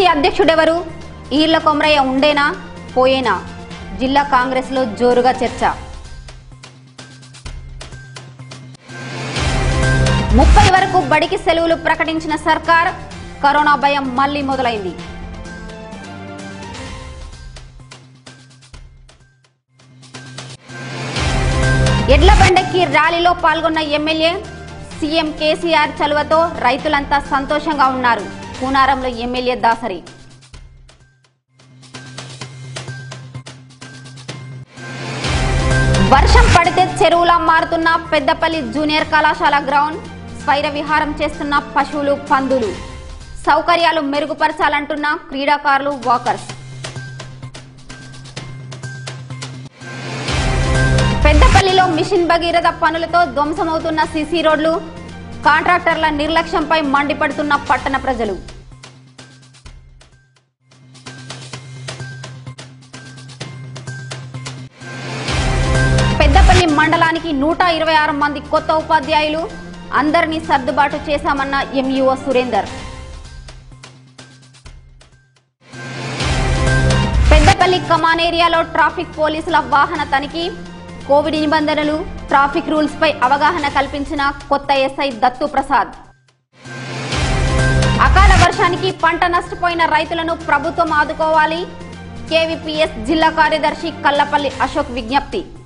అధ్యక్షుడెవరు ఈర్ల కొమరయ్య ఉండేనా పోయేనా జిల్లా కాంగ్రెస్లో జోరుగా చర్చ ముప్పై వరకు బడికి సెలవులు ప్రకటించిన సర్కార్ కరోనా భయం మళ్లీ మొదలైంది ఎడ్ల బండెక్కి ర్యాలీలో పాల్గొన్న ఎమ్మెల్యే సీఎం కేసీఆర్ చలువతో రైతులంతా సంతోషంగా ఉన్నారు కూనారంలో ఎమ్మెల్యే దాసరి వర్షం పడితే చెరువులా మారుతున్న పెద్దపల్లి జూనియర్ కళాశాల గ్రౌండ్ స్వైర విహారం చేస్తున్న పశువులు పందులు సౌకర్యాలు మెరుగుపరచాలంటున్న క్రీడాకారులు వాకర్స్ పెద్దపల్లిలో మిషన్ భగీరథ పనులతో ధ్వంసమవుతున్న సీసీ రోడ్లు కాంట్రాక్టర్ల నిర్లక్ష్యంపై మండిపడుతున్న పట్టణ ప్రజలు పెద్దపల్లి మండలానికి నూట ఇరవై ఆరు మంది కొత్త ఉపాధ్యాయులు అందరినీ సర్దుబాటు చేశామన్న ఎంఈఓ సురేందర్ పెద్దపల్లి కమాన్ ఏరియాలో ట్రాఫిక్ పోలీసుల వాహన తనిఖీ కోవిడ్ నిబంధనలు ట్రాఫిక్ రూల్స్ పై అవగాహన కల్పించిన కొత్త ఎస్ఐ దత్తు ప్రసాద్ అకాల వర్షానికి పంట నష్టపోయిన రైతులను ప్రభుత్వం ఆదుకోవాలి కేవీపీఎస్ జిల్లా కార్యదర్శి కల్లపల్లి అశోక్ విజ్ఞప్తి